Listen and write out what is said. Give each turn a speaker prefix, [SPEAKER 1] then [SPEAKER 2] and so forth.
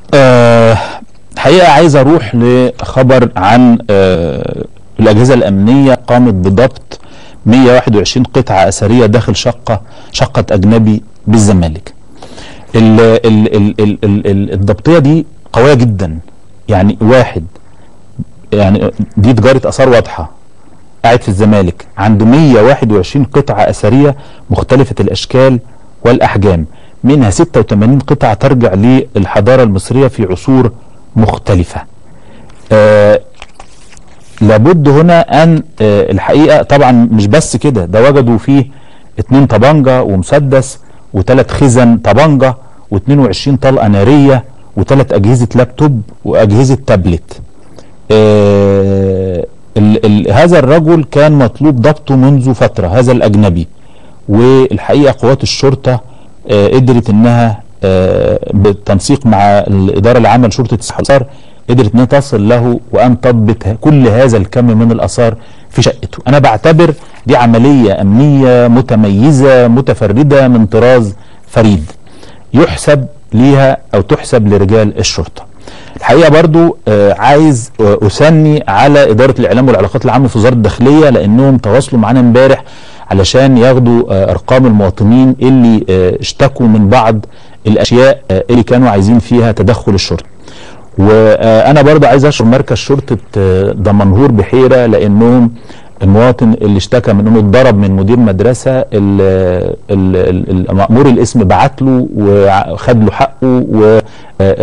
[SPEAKER 1] آه، الحقيقه عايز اروح لخبر عن آه، الاجهزه الامنيه قامت بضبط 121 قطعه اثريه داخل شقه شقه اجنبي بالزمالك. ال ال ال ال ال ال الضبطيه دي قويه جدا يعني واحد يعني دي تجاره اثار واضحه قاعد في الزمالك عنده 121 قطعه اثريه مختلفه الاشكال والاحجام منها 86 قطعه ترجع للحضاره المصريه في عصور مختلفه. آه لابد هنا ان آه الحقيقه طبعا مش بس كده ده وجدوا فيه اتنين طبنجه ومسدس وثلاث خزن طبنجه و22 طلقه ناريه وثلاث اجهزه لابتوب واجهزه تابلت. آه ال ال هذا الرجل كان مطلوب ضبطه منذ فتره هذا الاجنبي والحقيقه قوات الشرطه آه قدرت انها آه بالتنسيق مع الاداره العامه لشرطه الاثار قدرت انها تصل له وان تضبط كل هذا الكم من الاثار في شقته انا بعتبر دي عمليه امنيه متميزه متفرده من طراز فريد يحسب ليها او تحسب لرجال الشرطه الحقيقه برضو آه عايز آه اثني على اداره الاعلام والعلاقات العامه في وزاره الداخليه لانهم تواصلوا معانا امبارح علشان ياخدوا آه ارقام المواطنين اللي اشتكوا من بعض الاشياء اللي كانوا عايزين فيها تدخل الشرطه وانا برضو عايز اشكر مركز شرطه دمنهور بحيره لانهم المواطن اللي اشتكى من انه اتضرب من مدير مدرسه المأمور الاسم بعت له وخد له حقه و